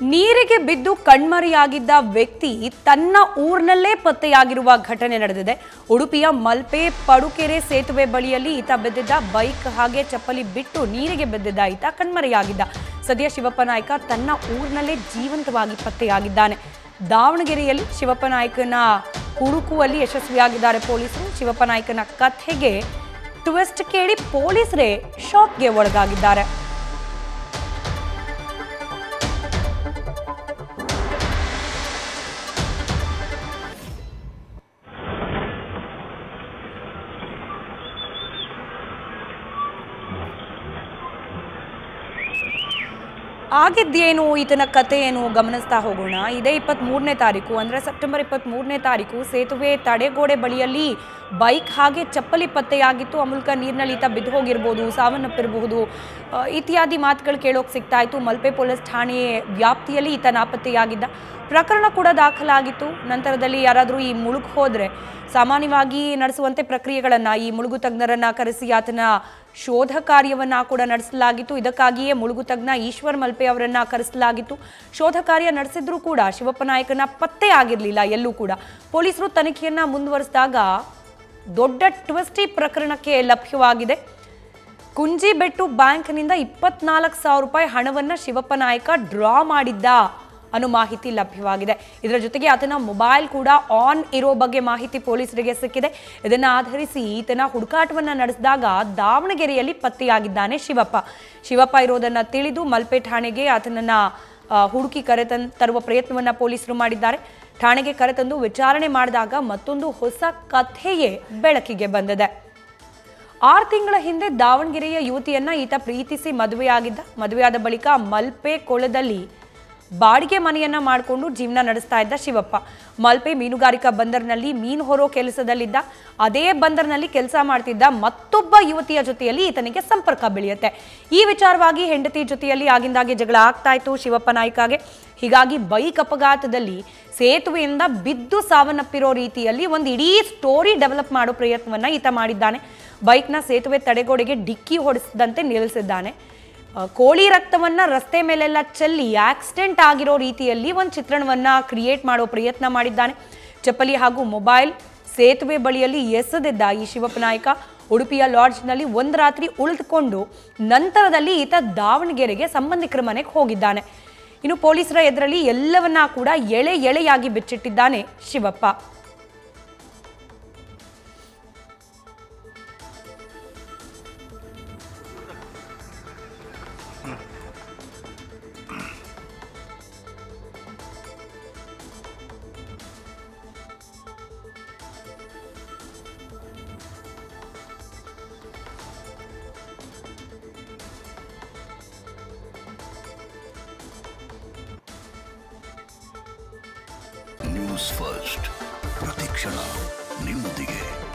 ನೀರಿಗೆ ಬಿದ್ದು ಕಣ್ಮರೆಯಾಗಿದ್ದ ವ್ಯಕ್ತಿ ತನ್ನ ಊರಿನಲ್ಲೇ ಪತ್ತೆಯಾಗಿರುವ ಘಟನೆ ನಡೆದಿದೆ ಉಡುಪಿಯ ಮಲ್ಪೆ ಪಡುಕೆರೆ ಸೇತುವೆ ಬಳಿಯಲ್ಲಿ ಈತ ಬಿದ್ದಿದ್ದ ಬೈಕ್ ಹಾಗೆ ಚಪ್ಪಲಿ ಬಿಟ್ಟು ನೀರಿಗೆ ಬಿದ್ದಿದ್ದ ಈತ ಕಣ್ಮರೆಯಾಗಿದ್ದ ಸದ್ಯ ಶಿವಪ್ಪ ನಾಯ್ಕ ತನ್ನ ಊರಿನಲ್ಲೇ ಜೀವಂತವಾಗಿ ಪತ್ತೆಯಾಗಿದ್ದಾನೆ ದಾವಣಗೆರೆಯಲ್ಲಿ ಶಿವಪ್ಪ ನಾಯ್ಕನ ಹುಡುಕುವಲ್ಲಿ ಯಶಸ್ವಿಯಾಗಿದ್ದಾರೆ ಪೊಲೀಸರು ಶಿವಪ್ಪ ನಾಯ್ಕನ ಕಥೆಗೆ ಟ್ವಿಸ್ಟ್ ಕೇಳಿ ಪೊಲೀಸರೇ ಶಾಕ್ಗೆ ಒಳಗಾಗಿದ್ದಾರೆ ಆಗಿದ್ದೇನು ಈತನ ಕತೆ ಏನು ಗಮನಿಸ್ತಾ ಹೋಗೋಣ ಇದೇ ಇಪ್ಪತ್ತ್ ಮೂರನೇ ತಾರೀಕು ಅಂದರೆ ಸೆಪ್ಟೆಂಬರ್ ಇಪ್ಪತ್ತ್ ಮೂರನೇ ತಾರೀಕು ಸೇತುವೆ ತಡೆಗೋಡೆ ಬಳಿಯಲ್ಲಿ ಬೈಕ್ ಹಾಗೆ ಚಪ್ಪಲಿ ಪತ್ತೆಯಾಗಿತ್ತು ಆ ಮೂಲಕ ನೀರಿನಲ್ಲಿ ಈತ ಬಿದ್ದು ಹೋಗಿರ್ಬೋದು ಸಾವನ್ನಪ್ಪಿರಬಹುದು ಆ, ಇತ್ಯಾದಿ ಮಾತುಗಳು ಕೇಳೋಕೆ ಸಿಗ್ತಾ ಇತ್ತು ಮಲ್ಪೆ ಪೊಲೀಸ್ ಠಾಣೆ ವ್ಯಾಪ್ತಿಯಲ್ಲಿ ಈತ ನಾಪತ್ತೆಯಾಗಿದ್ದ ಪ್ರಕರಣ ಕೂಡ ದಾಖಲಾಗಿತ್ತು ನಂತರದಲ್ಲಿ ಯಾರಾದರೂ ಈ ಮುಳುಗ್ ಹೋದರೆ ಸಾಮಾನ್ಯವಾಗಿ ನಡೆಸುವಂತೆ ಪ್ರಕ್ರಿಯೆಗಳನ್ನು ಈ ಮುಳುಗು ತಜ್ಞರನ್ನ ಕರೆಸಿ ಆತನ ಶೋಧ ಕಾರ್ಯವನ್ನ ಕೂಡ ನಡೆಸಲಾಗಿತ್ತು ಇದಕ್ಕಾಗಿಯೇ ಮುಳುಗು ತಜ್ಞ ಈಶ್ವರ್ ಮಲ್ಪೆ ಅವರನ್ನ ಕರೆಸಲಾಗಿತ್ತು ಶೋಧ ಕಾರ್ಯ ನಡೆಸಿದ್ರೂ ಕೂಡ ಶಿವಪ್ಪ ನಾಯಕನ ಪತ್ತೆ ಆಗಿರಲಿಲ್ಲ ಎಲ್ಲೂ ಕೂಡ ಪೊಲೀಸರು ತನಿಖೆಯನ್ನ ಮುಂದುವರಿಸಿದಾಗ ದೊಡ್ಡ ಟ್ವಿಸ್ಟ್ ಈ ಪ್ರಕರಣಕ್ಕೆ ಲಭ್ಯವಾಗಿದೆ ಕುಂಜಿಬೆಟ್ಟು ಬ್ಯಾಂಕ್ನಿಂದ ಇಪ್ಪತ್ನಾಲ್ಕು ಸಾವಿರ ರೂಪಾಯಿ ಹಣವನ್ನು ಶಿವಪ್ಪ ನಾಯಕ ಡ್ರಾ ಮಾಡಿದ್ದ ಅನ್ನೋ ಮಾಹಿತಿ ಲಭ್ಯವಾಗಿದೆ ಇದರ ಜೊತೆಗೆ ಆತನ ಮೊಬೈಲ್ ಕೂಡ ಆನ್ ಇರೋ ಬಗ್ಗೆ ಮಾಹಿತಿ ಪೊಲೀಸರಿಗೆ ಸಿಕ್ಕಿದೆ ಇದನ್ನು ಆಧರಿಸಿ ಈತನ ಹುಡುಕಾಟವನ್ನು ನಡೆಸಿದಾಗ ದಾವಣಗೆರೆಯಲ್ಲಿ ಪತ್ತೆಯಾಗಿದ್ದಾನೆ ಶಿವಪ್ಪ ಶಿವಪ್ಪ ಇರೋದನ್ನು ತಿಳಿದು ಮಲ್ಪೆ ಠಾಣೆಗೆ ಆತನನ್ನ ಆ, ಹುಡುಕಿ ಕರೆತನ್ ತರುವ ಪ್ರಯತ್ನವನ್ನ ಪೊಲೀಸರು ಮಾಡಿದ್ದಾರೆ ಠಾಣೆಗೆ ಕರೆತಂದು ವಿಚಾರಣೆ ಮಾಡಿದಾಗ ಮತ್ತೊಂದು ಹೊಸ ಕಥೆಯೇ ಬೆಳಕಿಗೆ ಬಂದಿದೆ ಆರು ತಿಂಗಳ ಹಿಂದೆ ದಾವಣಗೆರೆಯ ಯುವತಿಯನ್ನ ಈತ ಪ್ರೀತಿಸಿ ಮದುವೆಯಾಗಿದ್ದ ಮದುವೆಯಾದ ಬಳಿಕ ಮಲ್ಪೆ ಕೊಳದಲ್ಲಿ ಬಾಡಿಗೆ ಮನೆಯನ್ನ ಮಾಡಿಕೊಂಡು ಜೀವನ ನಡೆಸ್ತಾ ಇದ್ದ ಶಿವಪ್ಪ ಮಲ್ಪೆ ಮೀನುಗಾರಿಕಾ ಬಂದರಿನಲ್ಲಿ ಮೀನು ಹೊರೋ ಕೆಲಸದಲ್ಲಿದ್ದ ಅದೇ ಬಂದರಿನಲ್ಲಿ ಕೆಲಸ ಮಾಡ್ತಿದ್ದ ಮತ್ತೊಬ್ಬ ಯುವತಿಯ ಜೊತೆಯಲ್ಲಿ ಈತನಿಗೆ ಸಂಪರ್ಕ ಬೆಳೆಯುತ್ತೆ ಈ ವಿಚಾರವಾಗಿ ಹೆಂಡತಿ ಜೊತೆಯಲ್ಲಿ ಆಗಿಂದಾಗೆ ಜಗಳ ಆಗ್ತಾ ಇತ್ತು ಶಿವಪ್ಪ ನಾಯ್ಕಗೆ ಹೀಗಾಗಿ ಬೈಕ್ ಅಪಘಾತದಲ್ಲಿ ಸೇತುವೆಯಿಂದ ಬಿದ್ದು ಸಾವನ್ನಪ್ಪಿರೋ ರೀತಿಯಲ್ಲಿ ಒಂದು ಇಡೀ ಸ್ಟೋರಿ ಡೆವಲಪ್ ಮಾಡೋ ಪ್ರಯತ್ನವನ್ನ ಈತ ಮಾಡಿದ್ದಾನೆ ಬೈಕ್ನ ಸೇತುವೆ ತಡೆಗೋಡೆಗೆ ಡಿಕ್ಕಿ ಹೊಡೆಸದಂತೆ ನಿಲ್ಲಿಸಿದ್ದಾನೆ ಆ, ಕೋಳಿ ರಕ್ತವನ್ನ ರಸ್ತೆ ಮೇಲೆಲ್ಲ ಚೆಲ್ಲಿ ಆಕ್ಸಿಡೆಂಟ್ ಆಗಿರೋ ರೀತಿಯಲ್ಲಿ ಒಂದು ಚಿತ್ರಣವನ್ನ ಕ್ರಿಯೇಟ್ ಮಾಡೋ ಪ್ರಯತ್ನ ಮಾಡಿದ್ದಾನೆ ಚಪ್ಪಲಿ ಹಾಗೂ ಮೊಬೈಲ್ ಸೇತುವೆ ಬಳಿಯಲ್ಲಿ ಎಸೆದಿದ್ದ ಈ ಶಿವಪ್ಪ ನಾಯಕ ಉಡುಪಿಯ ಲಾಡ್ಜ್ನಲ್ಲಿ ಒಂದು ರಾತ್ರಿ ಉಳಿದುಕೊಂಡು ನಂತರದಲ್ಲಿ ಈತ ದಾವಣಗೆರೆಗೆ ಸಂಬಂಧಿಕರ ಮನೆಗೆ ಹೋಗಿದ್ದಾನೆ ಇನ್ನು ಪೊಲೀಸರ ಎದುರಲ್ಲಿ ಎಲ್ಲವನ್ನ ಕೂಡ ಎಳೆ ಎಳೆಯಾಗಿ ಬಿಚ್ಚಿಟ್ಟಿದ್ದಾನೆ ಶಿವಪ್ಪ ನ್ಯೂಸ್ ಫಸ್ಟ್ ಪ್ರತಿಕ್ಷಣ ನಿಮ್ಮೊಂದಿಗೆ